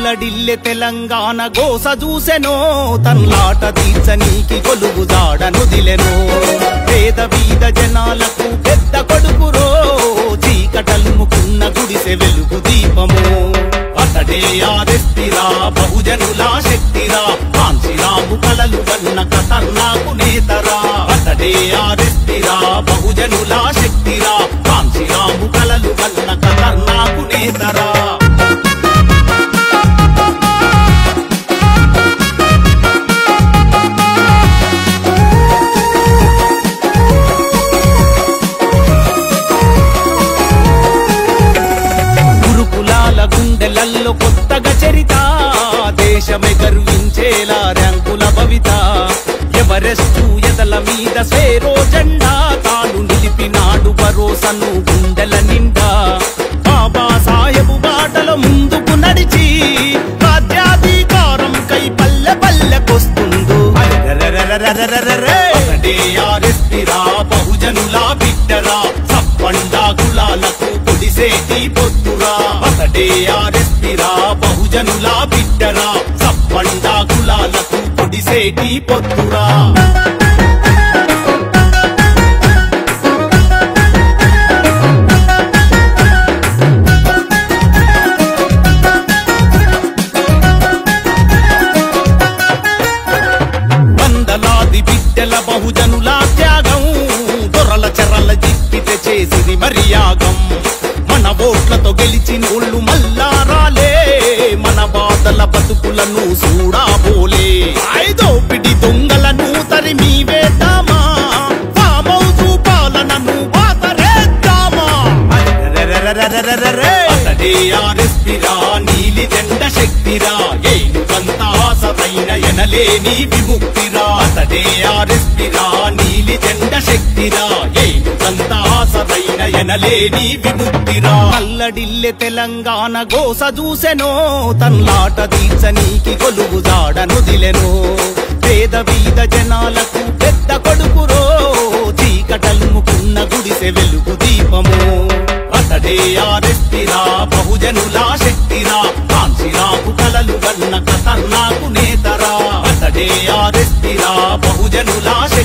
తల్లడిల్లె తెలంగాణ గోస చూసెనో తన్లాట తీర్చనీకి కొలువు జాడనుదిలెనో పేద బీద జనాలకు పెద్ద కొడుకురో చీకటల్ముకున్న గుడిసె వెలుగు దీపము అతడే ఆరెస్తిరా బహుజనుల శక్తిరా కాంశీరాము కలలు వన్న ఖతర్నాకు నేతరా అతడే ఆరెస్తిరా బహుజనుల శక్తిరా కాంశీరాము కలలు వన్న ఖతర్నాకు నేతరా గురుకులాల గుండెలల్లో కొత్తగా చరిత దేశమే గర్వించేలా ర్యాంకుల భవిత ఎవరెస్టు ఎదల మీద స్వేరో జెండా తాను నిలిపినాడు భరోసను గుండెల నిండా బాబా సాహెబు బాటలో ముందుకు నడిచి రాజ్యాధికారం కై పల్లె పల్లెకొస్తుందో అరెరెరెరెరెరెరెరె. అతడే ఆరెస్తిరా బహుజనుల బిడ్డరా సప్పండా కులాలకు కొడిసేటి పొత్తురా అతడే ఆరెస్తిరా బహుజనుల బిడ్డరా సప్పండా కులాలకు కొడిసేటి పొత్తురా వందలాది బిడ్డల బహుజనుల త్యాగం దొరల చెరల జిప్పితే చేసిరి మర్యాగం మన ఓట్లతో గెలిచిన ఒళ్ళు మల్లారాలే మన బాధల బతుకులను చూడాబోలే ఐదో పిడి దొంగలను తరిమి వేద్దామా ఫామౌజు పాలనను వాతరేద్దామా అరెరెరెరెరెరెరెరె. అతడే ఆరెస్తిరా నీలి జెండ శక్తిరా ఏనుగంత ఆసరైన ఎనలేని విముక్తిరా అతడే ఆరెస్తిరా నీలి జెండ శక్తిరా ఏనుగంత ఆసరైన ఎనలేని విముక్తిరా అల్లడిల్లె తెలంగాణ గోస చూసెనో తన్లాట తీర్చనీకి కొలువు జాడనుదిలెనో పేద బీద జనాలకు పెద్ద కొడుకురో చీకటల్ముకున్న గుడిసె వెలుగు దీపము అతడే ఆరెస్తిరా బహుజనుల శక్తిరా కాంశీరాకు కలలు వన్న ఖతర్నాకు నేతరా అతడే ఆరెస్తిరా బహుజనుల శక్తి